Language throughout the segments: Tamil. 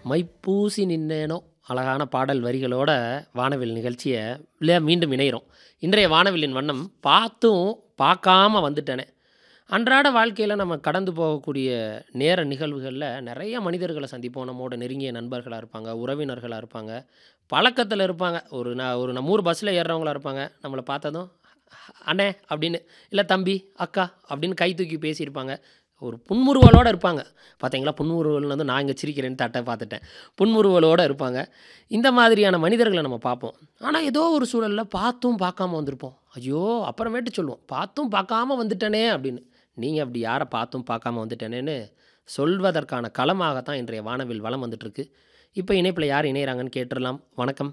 மைப்பூசி நின்னேனோ அழகான பாடல் வரிகளோட வானவில் நிகழ்ச்சியை இல்லையா மீண்டும் இணைகிறோம் இன்றைய வானவில்லின் வண்ணம் பார்த்தும் பார்க்காம வந்துட்டேனே அன்றாட வாழ்க்கையில் நம்ம கடந்து போகக்கூடிய நேர நிகழ்வுகளில் நிறைய மனிதர்களை சந்திப்போம் நம்மோட நெருங்கிய நண்பர்களாக இருப்பாங்க உறவினர்களாக இருப்பாங்க பழக்கத்தில் இருப்பாங்க ஒரு நான் ஒரு நம்ம ஊர் பஸ்ஸில் ஏறுறவங்களா இருப்பாங்க நம்மளை பார்த்ததும் அண்ணே அப்படின்னு இல்லை தம்பி அக்கா அப்படின்னு கை தூக்கி பேசியிருப்பாங்க ஒரு புன்முறுவலோடு இருப்பாங்க பார்த்தீங்களா புன்முறுவல் வந்து நான் இங்கே சிரிக்கிறேன்னு தட்டை பார்த்துட்டேன் புன்முறுவலோடு இருப்பாங்க இந்த மாதிரியான மனிதர்களை நம்ம பார்ப்போம் ஆனால் ஏதோ ஒரு சூழலில் பார்த்தும் பார்க்காம வந்திருப்போம் ஐயோ அப்புறமேட்டு சொல்லுவோம் பார்த்தும் பார்க்காம வந்துட்டனே அப்படின்னு நீங்கள் அப்படி யாரை பார்த்தும் பார்க்காம வந்துட்டனேன்னு சொல்வதற்கான களமாகத்தான் இன்றைய வானவில் வளம் வந்துட்டுருக்கு இப்போ இணைப்பில் யார் இணையறாங்கன்னு கேட்டுடலாம் வணக்கம்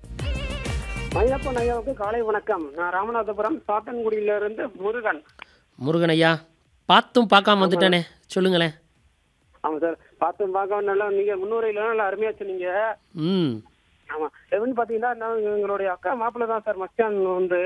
மயிலப்பன் ஐயாவுக்கு காலை வணக்கம் நான் ராமநாதபுரம் சாத்தன்குடியில இருந்து முருகன் முருகன் ஐயா பார்த்தும் பார்க்காம வந்துட்டனே சொல்லுங்களேன் ஆமா சார் பார்த்து பார்க்க நல்லா நீங்க முன்னுரையில நல்லா அருமையா சொன்னீங்க ம் ஆமா எப்படின்னு பாத்தீங்கன்னா நான் எங்களுடைய அக்கா மாப்பிள்ள தான் சார் மஸ்டான் வந்து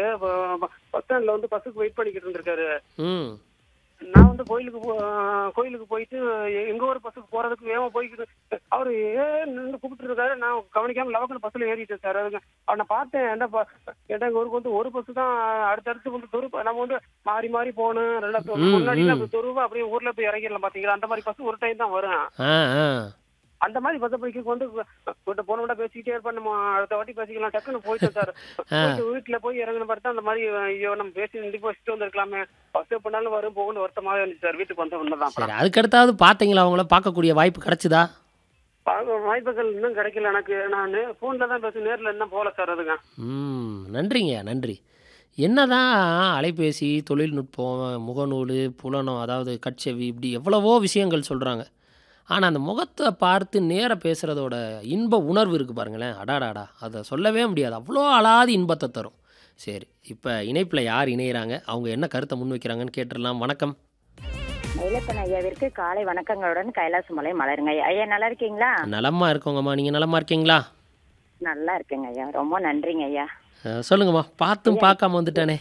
பஸ் ஸ்டாண்ட்ல வந்து பஸ்ஸுக்கு வெயிட் பண்ணிக்கிட்டு இருந்திருக்காரு ம் நான் வந்து கோயிலுக்கு போ- கோயிலுக்கு போயிட்டு எ- எங்க ஊர் பஸ்ஸுக்கு போறதுக்கு வேகமா போய்க்கிட்டு அவரு ஏன் நின்று கூப்பிட்டு இருக்காரு நான் கவனிக்காம லவக்கல் பஸ்ல ஏறிட்டேன் சார் அதுங்க அவனை பார்த்தேன் என்ன ப- ஏன்டா எங்க ஊருக்கு வந்து ஒரு பஸ் தான் அடுத்தடுத்து வந்து துரு நம்ம வந்து மாறி மாறி போகணும் ரெண்டா ம், முன்னாடி ம். துருவா அப்படியே ஊர்ல போய் இறங்கிடலாம் பாத்தீங்களா அந்த மாதிரி பஸ் ஒரு டைம் தான் வரும் ஆ ஆ அந்த மாதிரி பஸ் படிக்க வந்து கிட்ட போன விட பேசிக்கிட்டே இருப்பேன் நம்ம அடுத்த வாட்டி பேசிக்கலாம் டக்குன்னு போயிட்டேன் சார் போயிட்டு வீட்டுல போய் இறங்கின பார்த்தா அந்த மாதிரி ஐயோ நம்ம பேசி நின்று வச்சுட்டு வந்திருக்கலாமே பஸ் பண்ணாலும் வரும் போகணும் வருத்தமாக இருந்துச்சு சார் வீட்டுக்கு வந்த உடனே சரி அதுக்கடுத்தாவது பார்த்தீங்களா அவங்கள பார்க்கக்கூடிய வாய்ப்பு கிடைச்சுதா பார்க்க வாய்ப்புகள் இன்னும் கிடைக்கல எனக்கு நான் ஃபோனில் தான் பேச நேரில் இன்னும் போகல சார் அதுங்க ம் நன்றிங்க நன்றி என்னதான் அலைபேசி தொழில்நுட்பம் முகநூல் புலனம் அதாவது கட்செவி இப்படி எவ்வளவோ விஷயங்கள் சொல்கிறாங்க ஆனால் அந்த முகத்தை பார்த்து நேர பேசுகிறதோட இன்ப உணர்வு இருக்குது பாருங்களேன் அடாடாடா அதை சொல்லவே முடியாது அவ்வளோ அலாதி இன்பத்தை தரும் சரி இப்போ இணைப்பில் யார் இணையிறாங்க அவங்க என்ன கருத்தை முன்வைக்கிறாங்கன்னு கேட்டுடலாம் வணக்கம் மயிலப்பன் ஐயாவிற்கு காலை வணக்கங்களுடன் கைலாசமலை மலருங்க ஐயா ஐயா நல்லா இருக்கீங்களா நலமாக இருக்கோங்கம்மா நீங்கள் நலமாக இருக்கீங்களா நல்லா இருக்கேங்க ஐயா ரொம்ப நன்றிங்க ஐயா அஹ், சொல்லுங்கம்மா பார்த்தும் பார்க்காம வந்துட்டானே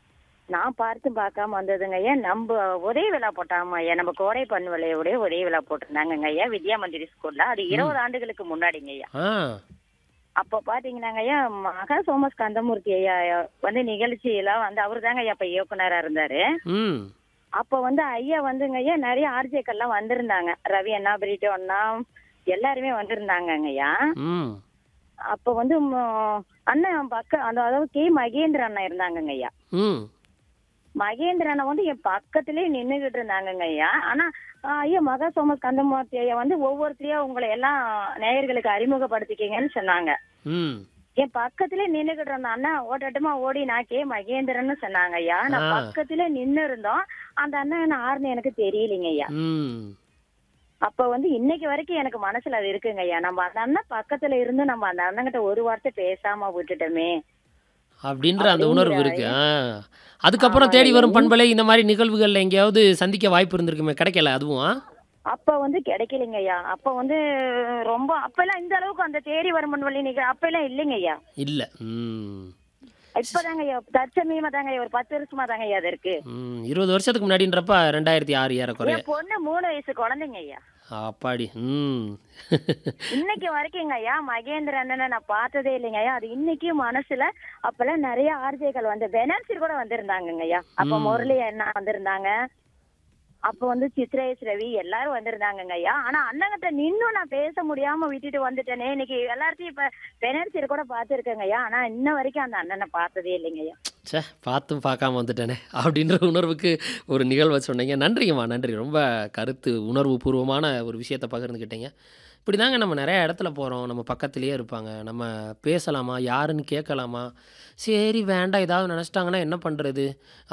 நான் பார்த்து பார்க்காம வந்ததுங்க ஐயா நம்ம உதவி விழா போட்டாமா ஐயா நம்ம கோடை பண்பலையோட உதவி விழா போட்டிருந்தாங்கங்க ஐயா வித்யா மந்திரி ஸ்கூல்ல அது இருபது ஆண்டுகளுக்கு முன்னாடிங்க ஐயா ஆ அப்போ பாத்தீங்கன்னாங்க ஐயா மகா சோமஸ் கந்தமூர்த்தி ஐயா வந்து நிகழ்ச்சியெல்லாம் வந்து அவரு தாங்க ஐயா இப்ப இயக்குனரா இருந்தாரு ம் அப்போ வந்து ஐயா வந்துங்க ஐயா நிறைய ஆர்ஜேக்கள்லாம் வந்திருந்தாங்க ரவி அண்ணா பிரிட்டோ அண்ணா எல்லாருமே வந்திருந்தாங்கங்க ஐயா ம் அப்போ வந்து ம், அண்ணன் பக்க அந்த அதாவது கே மகேந்திர அண்ணா இருந்தாங்கங்க ஐயா ம் மகேந்திர அண்ணா வந்து என் பக்கத்திலே நின்னுகிட்டு இருந்தாங்கங்க ஐயா ஆனா ஆ, ஐயா மகா சோமஸ் கந்தமூர்த்தி ஐயா வந்து ஒவ்வொருத்தரையா உங்களை எல்லாம் நேயர்களுக்கு அறிமுகப்படுத்திக்கிங்கன்னு சொன்னாங்க ம் என் பக்கத்திலே நின்னுகிட்டு இருந்த அண்ணா ஓட்டட்டுமா ஓடி நான் கே மகேந்திரன்னு சொன்னாங்க ஐயா நான் ஆ. பக்கத்திலே நின்னு இருந்தோம் அந்த அண்ணன் என்ன ஆறுன்னு எனக்கு தெரியலைங்க ஐயா ம் அப்ப வந்து இன்னைக்கு வரைக்கும் எனக்கு மனசுல அது இருக்குங்க ஐயா நம்ம அந்த அண்ணன் பக்கத்துல இருந்து நம்ம அந்த அண்ணன்கிட்ட ஒரு வார்த்தை பேசாம விட்டுட்டோமே அப்படின்ற அந்த உணர்வு இருக்கு ஆ அதுக்கப்புறம் தேடி வரும் பண்பலை இந்த மாதிரி நிகழ்வுகள்ல எங்கேயாவது சந்திக்க வாய்ப்பு இருந்திருக்குமே கிடைக்கல அதுவும் ஆ? அப்ப வந்து கிடைக்கலைங்க ஐயா அப்ப வந்து ரொம்ப அப்பெல்லாம் இந்த அளவுக்கு அந்த தேடி வரும் வழி நிக அப்ப எல்லாம் இல்லைங்க ஐயா இல்ல ம் இப்பதாங்க ஐயா தற்சமயமா தாங்க ஐயா ஒரு பத்து வருஷமா தாங்க ஐயா அது இருக்கு ம் இருபது வருஷத்துக்கு முன்னாடின்றப்ப ரெண்டாயிரத்தி ஆறு ஏறக்குறைய என் பொண்ணு மூணு வயசு குழந்தைங்க ஐயா அப்பாடி ம் இன்னைக்கு வரைக்குங்க ஐயா மகேந்திர அண்ணனை நான் பார்த்ததே இல்லைங்க ஐயா அது இன்னைக்கும் மனசுல அப்பெல்லாம் நிறைய ஆர்ஜேக்கள் வந்து பெனான்சிர் கூட வந்திருந்தாங்கங்க ஐயா அப்ப ம். முரளி அண்ணா வந்திருந்தாங்க அப்ப வந்து சித்ரேஷ் ரவி எல்லாரும் வந்திருந்தாங்கங்க ஐயா ஆனா அண்ணங்கிட்ட நின்னும் நான் பேச முடியாம விட்டுட்டு வந்துட்டேனே இன்னைக்கு எல்லார்த்தையும் இப்ப பெனான்சியர் கூட பார்த்துருக்கேங்க ஐயா ஆனா இன்ன வரைக்கும் அந்த அண்ணனை பார்த்ததே இல்லைங்க ஐயா ச்சே பார்த்தும் பார்க்காம வந்துட்டேனே அப்படின்ற உணர்வுக்கு ஒரு நிகழ்வை சொன்னீங்க நன்றிங்கம்மா நன்றி ரொம்ப கருத்து உணர்வு பூர்வமான ஒரு விஷயத்தை பகிர்ந்துக்கிட்டீங்க இப்படி தாங்க நம்ம நிறைய இடத்துல போகிறோம் நம்ம பக்கத்துலேயே இருப்பாங்க நம்ம பேசலாமா யாருன்னு கேட்கலாமா சரி வேண்டாம் ஏதாவது நினச்சிட்டாங்கன்னா என்ன பண்ணுறது